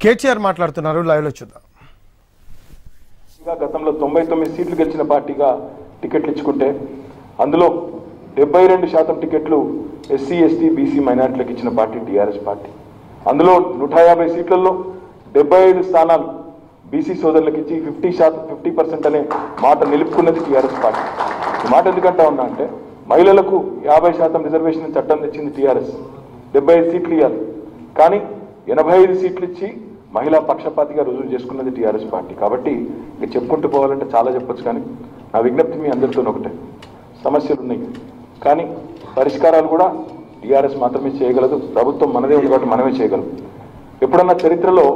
కేటీఆర్ మాట్లాడుతున్నారు లైవ్లో చూద్దాం ఇంకా గతంలో తొంభై తొమ్మిది సీట్లు గెలిచిన పార్టీగా టికెట్లు ఇచ్చుకుంటే అందులో డెబ్బై రెండు శాతం టికెట్లు ఎస్సీ ఎస్టీ బీసీ మైనార్టీలకు ఇచ్చిన పార్టీ టీఆర్ఎస్ పార్టీ అందులో నూట యాభై సీట్లలో డెబ్బై ఐదు స్థానాలు బీసీ సోదరులకు ఇచ్చి ఫిఫ్టీ శాతం ఫిఫ్టీ పర్సెంట్ అనే మాట నిలుపుకున్నది టీఆర్ఎస్ పార్టీ ఈ మాట ఎందుకంటా ఉన్నా అంటే మహిళలకు యాభై శాతం రిజర్వేషన్ చట్టం తెచ్చింది టీఆర్ఎస్ డెబ్బై ఐదు సీట్లు ఇవ్వాలి కానీ ఎనభై ఐదు సీట్లు ఇచ్చి మహిళా పక్షపాతిగా రుజువు చేసుకున్నది టీఆర్ఎస్ పార్టీ కాబట్టి ఇక చెప్పుకుంటూ పోవాలంటే చాలా చెప్పొచ్చు కానీ నా విజ్ఞప్తి మీ అందరితో ఒకటే సమస్యలు ఉన్నాయి కానీ పరిష్కారాలు కూడా టీఆర్ఎస్ మాత్రమే చేయగలదు ప్రభుత్వం మనదే ఉంది కాబట్టి మనమే చేయగలం ఎప్పుడన్నా చరిత్రలో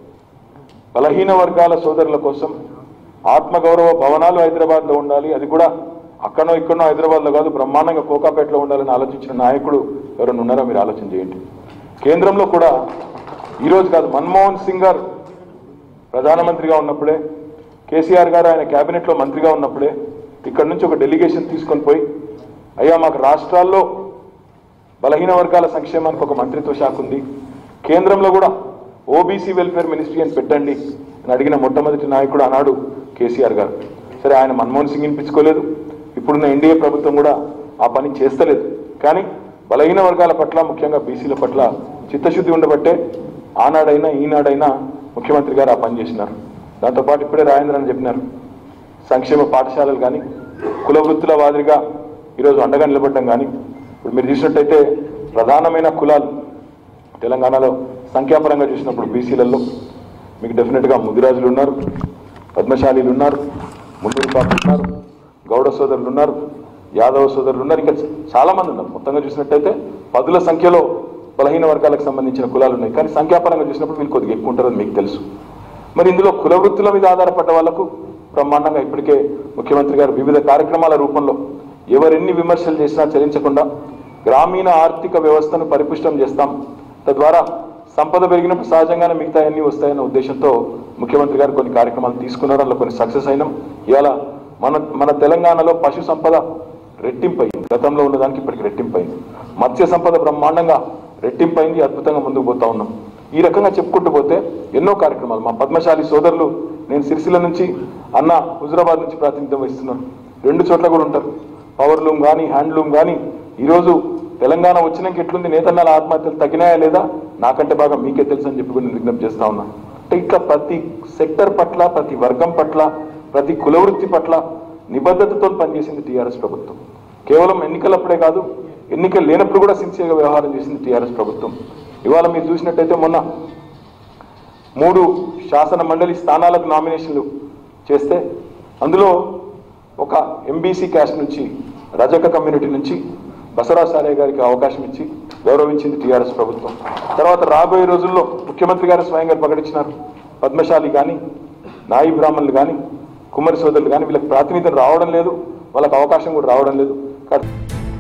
బలహీన వర్గాల సోదరుల కోసం ఆత్మగౌరవ భవనాలు హైదరాబాద్లో ఉండాలి అది కూడా అక్కడో ఇక్కడనో హైదరాబాద్లో కాదు బ్రహ్మాండంగా కోకాపేటలో ఉండాలని ఆలోచించిన నాయకుడు ఎవరైనా ఉన్నారో మీరు ఆలోచన చేయండి కేంద్రంలో కూడా ఈరోజు కాదు మన్మోహన్ సింగ్ గారు ప్రధానమంత్రిగా ఉన్నప్పుడే కేసీఆర్ గారు ఆయన కేబినెట్లో మంత్రిగా ఉన్నప్పుడే ఇక్కడ నుంచి ఒక డెలిగేషన్ తీసుకొని పోయి అయ్యా మాకు రాష్ట్రాల్లో బలహీన వర్గాల సంక్షేమానికి ఒక మంత్రిత్వ శాఖ ఉంది కేంద్రంలో కూడా ఓబీసీ వెల్ఫేర్ మినిస్ట్రీ అని పెట్టండి అని అడిగిన మొట్టమొదటి నాయకుడు ఆనాడు కేసీఆర్ గారు సరే ఆయన మన్మోహన్ సింగ్ వినిపించుకోలేదు ఇప్పుడున్న ఎన్డీఏ ప్రభుత్వం కూడా ఆ పని చేస్తలేదు కానీ బలహీన వర్గాల పట్ల ముఖ్యంగా బీసీల పట్ల చిత్తశుద్ధి ఉండబట్టే ఆనాడైనా ఈనాడైనా ముఖ్యమంత్రి గారు ఆ పని చేసినారు దాంతోపాటు ఇప్పుడే రాజేంద్ర అని చెప్పినారు సంక్షేమ పాఠశాలలు కానీ కుల వృత్తుల వాదిరిగా ఈరోజు అండగా నిలబడడం కానీ ఇప్పుడు మీరు చూసినట్టయితే ప్రధానమైన కులాలు తెలంగాణలో సంఖ్యాపరంగా చూసినప్పుడు బీసీలలో మీకు డెఫినెట్గా ముదిరాజులు ఉన్నారు పద్మశాలీలు ఉన్నారు ముందూరు కాపులు ఉన్నారు గౌడ సోదరులు ఉన్నారు యాదవ సోదరులు ఉన్నారు ఇంకా చాలా మంది ఉన్నారు మొత్తంగా చూసినట్టయితే పదుల సంఖ్యలో బలహీన వర్గాలకు సంబంధించిన కులాలు ఉన్నాయి కానీ సంఖ్యాపరంగా చూసినప్పుడు వీళ్ళు కొద్దిగా ఎక్కువ ఉంటారని మీకు తెలుసు మరి ఇందులో కుల వృత్తుల మీద ఆధారపడ్డ వాళ్లకు బ్రహ్మాండంగా ఇప్పటికే ముఖ్యమంత్రి గారు వివిధ కార్యక్రమాల రూపంలో ఎవరెన్ని విమర్శలు చేసినా చలించకుండా గ్రామీణ ఆర్థిక వ్యవస్థను పరిపుష్టం చేస్తాం తద్వారా సంపద పెరిగినప్పుడు సహజంగానే మిగతా అన్ని వస్తాయన్న ఉద్దేశంతో ముఖ్యమంత్రి గారు కొన్ని కార్యక్రమాలు తీసుకున్నారు అందులో కొన్ని సక్సెస్ అయినాం ఇవాళ మన మన తెలంగాణలో పశు సంపద రెట్టింపయింది గతంలో ఉన్నదానికి ఇప్పటికి రెట్టింపయింది మత్స్య సంపద బ్రహ్మాండంగా రెట్టింపైంది అద్భుతంగా ముందుకు పోతా ఉన్నాం ఈ రకంగా చెప్పుకుంటూ పోతే ఎన్నో కార్యక్రమాలు మా పద్మశాలి సోదరులు నేను సిరిసిల్ల నుంచి అన్న హుజరాబాద్ నుంచి ప్రాతినిధ్యం వహిస్తున్నాను రెండు చోట్ల కూడా ఉంటారు పవర్ లూమ్ కానీ హ్యాండ్లూమ్ కానీ ఈరోజు తెలంగాణ వచ్చినాక ఎట్లుంది నేతన్నాల ఆత్మహత్యలు తగ్గినాయా లేదా నాకంటే బాగా మీకే తెలుసు అని చెప్పి కూడా నేను విజ్ఞప్తి చేస్తా ఉన్నా అంటే ఇట్లా ప్రతి సెక్టర్ పట్ల ప్రతి వర్గం పట్ల ప్రతి కులవృత్తి పట్ల నిబద్ధతతో పనిచేసింది టీఆర్ఎస్ ప్రభుత్వం కేవలం ఎన్నికలప్పుడే కాదు ఎన్నికలు లేనప్పుడు కూడా సిన్సియర్గా వ్యవహారం చేసింది టీఆర్ఎస్ ప్రభుత్వం ఇవాళ మీరు చూసినట్టయితే మొన్న మూడు శాసన మండలి స్థానాలకు నామినేషన్లు చేస్తే అందులో ఒక ఎంబీసీ క్యాస్ట్ నుంచి రజక కమ్యూనిటీ నుంచి బసవరాజ్ సారే గారికి అవకాశం ఇచ్చి గౌరవించింది టీఆర్ఎస్ ప్రభుత్వం తర్వాత రాబోయే రోజుల్లో ముఖ్యమంత్రి గారు స్వయంగా ప్రకటించినారు పద్మశాలి కానీ నాయి బ్రాహ్మణులు కానీ కుమ్మరి సోదరులు కానీ వీళ్ళకి ప్రాతినిధ్యం రావడం లేదు వాళ్ళకి అవకాశం కూడా రావడం లేదు కాబట్టి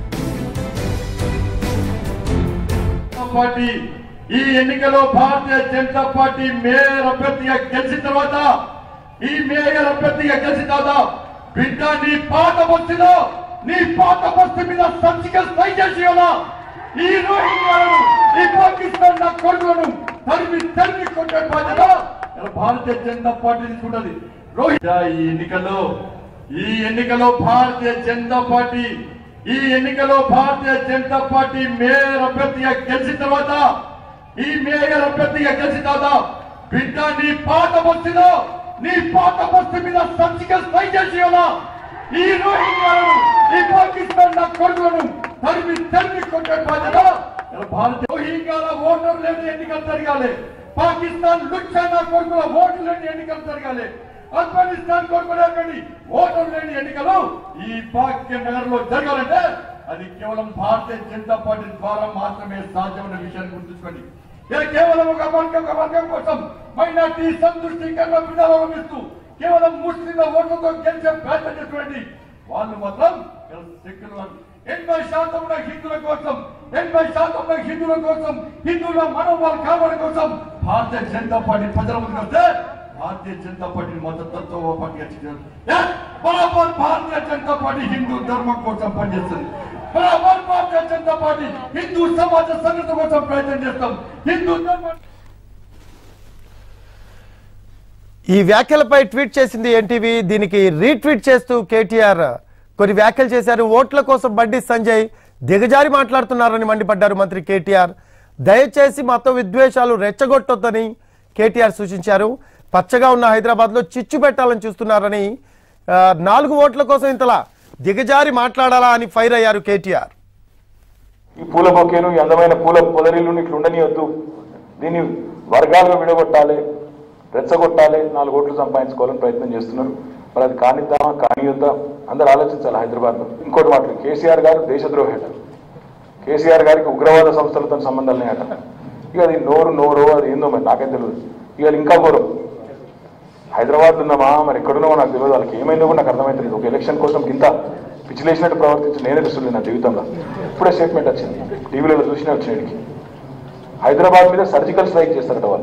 పార్టీ ఈ ఎన్నికలో భారతీయ జనతా పార్టీ మేయర్ అభ్యర్థిగా గెలిచిన తర్వాత ఈ మేయర్ అభ్యర్థిగా గెలిచిన తర్వాత బిడ్డ నీ పాత బస్సులో నీ పాత బస్సు మీద సర్జికల్ స్ట్రైక్ చేసి ఇవ్వాలా? ఈ రోహింగ్యాలను ఈ పాకిస్తాన్ నా కొడుకులను తరిమి తరిమి కొట్టే బాధ్యత ఇలా భారతీయ జనతా పార్టీ తీసుకుంటది రోహింగ్యా ఈ ఎన్నికల్లో ఈ ఎన్నికలో భారతీయ జనతా పార్టీ ఈ ఎన్నికలో భారతీయ జనతా పార్టీ మేయర్ అభ్యర్థిగా గెలిచిన తర్వాత ఈ మేయర్ అభ్యర్థిగా గెలిచిన తర్వాత బిడ్డ నీ పాత బస్సులో నీ పాత బస్సు మీద సర్జికల్ స్ట్రైక్ చేసి ఇవ్వాలా? ఈ రోహింగ్యాలను ఈ పాకిస్తాన్ నా కొడుకులను తరిమి తరిమి కొట్టే బాధ్యత ఇలా భారతీయ రోహింగ్యాల ఓటర్ లేని ఎన్నికలు జరగాలి పాకిస్తాన్ లుచ్చానా కొడుకుల ఓట్లు లేని ఎన్నికలు జరగాలి ఆఫ్ఘనిస్తాన్ కొడుకునేటువంటి ఓటర్ లేని ఎన్నికలు ఈ భాగ్య నగర్ లో జరగాలంటే అది కేవలం భారతీయ జనతా పార్టీ ద్వారా మాత్రమే సాధ్యమైన విషయాన్ని గుర్తుంచుకోండి ఇది కేవలం ఒక వర్గం ఒక వర్గం కోసం మైనార్టీ సంతృష్టికరణ విధానం ఇస్తూ కేవలం ముస్లింల ఓట్లతో గెలిచే ప్రయత్నం చేసినటువంటి వాళ్ళు మాత్రం సెక్యులర్ ఎనభై శాతం ఉన్న హిందువుల కోసం ఎనభై శాతం ఉన్న హిందువుల కోసం హిందువుల మనోభావాలు కావడం కోసం భారతీయ జనతా పార్టీ ప్రజల ముందుకు వస్తే భారतीय जनता पार्टी మద్దతుతో పార్టీ వచ్చింది బరాబర్ భారతీయ జనతా పార్టీ హిందూ ధర్మం కోసం పనిచేస్తుంది బరాబర్ భారతీయ జనతా పార్టీ హిందూ సమాజ సంఘటన కోసం ప్రయత్నం చేస్తాం హిందూ ధర్మం ఈ వ్యాఖ్యలపై ట్వీట్ చేసింది ఎన్టీవీ దీనికి రీట్వీట్ చేస్తూ కేటీఆర్ కొన్ని వ్యాఖ్యలు చేశారు ఓట్ల కోసం బండి సంజయ్ దిగజారి మాట్లాడుతున్నారని మండిపడ్డారు మంత్రి కేటీఆర్ దయచేసి మత విద్వేషాలు రెచ్చగొట్టొద్దని కేటీఆర్ సూచించారు పచ్చగా ఉన్న హైదరాబాద్లో చిచ్చు పెట్టాలని చూస్తున్నారని ఆ, నాలుగు ఓట్ల కోసం ఇంతలా దిగజారి మాట్లాడాలా అని ఫైర్ అయ్యారు కేటీఆర్ ఈ పూల బొకేను ఈ అందమైన పూల పొదరిల్లు ఇట్లా ఉండనియొద్దు దీన్ని వర్గాలుగా విడగొట్టాలి రెచ్చగొట్టాలి నాలుగు ఓట్లు సంపాదించుకోవాలని ప్రయత్నం చేస్తున్నారు మరి అది కానిద్దామా కానియొద్దా అందరూ ఆలోచించాలి హైదరాబాద్లో ఇంకోటి మాటలు కేసీఆర్ గారు దేశద్రోహి అట కేసీఆర్ గారికి ఉగ్రవాద సంస్థలతో సంబంధాలు అట ఇక అది నోరు నోరు అది ఏందో మరి నాకైతే తెలియదు ఇక అది ఇంకా ఘోరం హైదరాబాద్ ఉన్నామా మరి ఎక్కడున్నామో నాకు తెలియదు వాళ్ళకి ఏమైందో కూడా నాకు అర్థమైతే ఒక ఎలక్షన్ కోసం ఇంత పిచ్చిలేసినట్టు ప్రవర్తించి నేనే చూస్తుంది నా జీవితంలో ఇప్పుడే స్టేట్మెంట్ వచ్చింది టీవీలలో చూసినా వచ్చినాడికి హైదరాబాద్ మీద సర్జికల్ స్ట్రైక్ చేస్తారట వాళ్ళు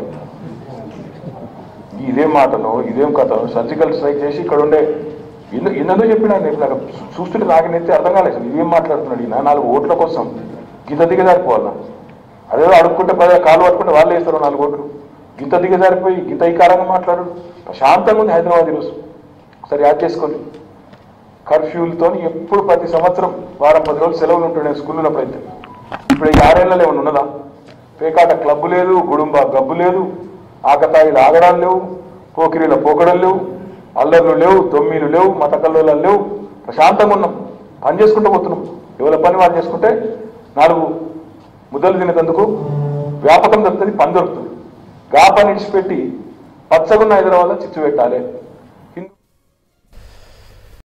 ఇదేం మాటను ఇదేం కథ సర్జికల్ స్ట్రైక్ చేసి ఇక్కడ ఉండే ఎందు ఎందుకు చెప్పినా నేను నాకు చూస్తుంటే నాకు నెత్తి అర్థం కాలేదు అసలు ఇదేం మాట్లాడుతున్నాడు ఈయన నాలుగు ఓట్ల కోసం గింత దిగజారిపోవాలా అదేదో అడుక్కుంటే పదే కాలు పట్టుకుంటే వాళ్ళు వేస్తారు నాలుగు ఓట్లు గింత దిగజారిపోయి గింత ఈకారంగా మాట్లాడు ప్రశాంతంగా ఉంది హైదరాబాద్ ఈరోజు ఒకసారి యాడ్ చేసుకోండి కర్ఫ్యూలతో ఎప్పుడు ప్రతి సంవత్సరం వారం పది రోజులు సెలవులు ఉంటుండే స్కూల్ ఉన్నప్పుడైతే ఇప్పుడు ఈ ఆరేళ్లలో ఏమైనా ఉన్నదా పేకాట క్లబ్బు లేదు గుడుంబ గబ్బు లేదు ఆకతాయిలు ఆగడాలు లేవు పోకిరీల పోకడలు లేవు అల్లర్లు లేవు తొమ్మిలు లేవు మత కల్లోలాలు లేవు ప్రశాంతంగా ఉన్నాం పని చేసుకుంటూ పోతున్నాం ఎవరి పని వాళ్ళు చేసుకుంటే నాలుగు ముద్దలు తినేందుకు వ్యాపకం దొరుకుతుంది పని దొరుకుతుంది గా పని ఇడిచిపెట్టి పచ్చగున్న హైదరాబాద్లో చిచ్చు పెట్టాలి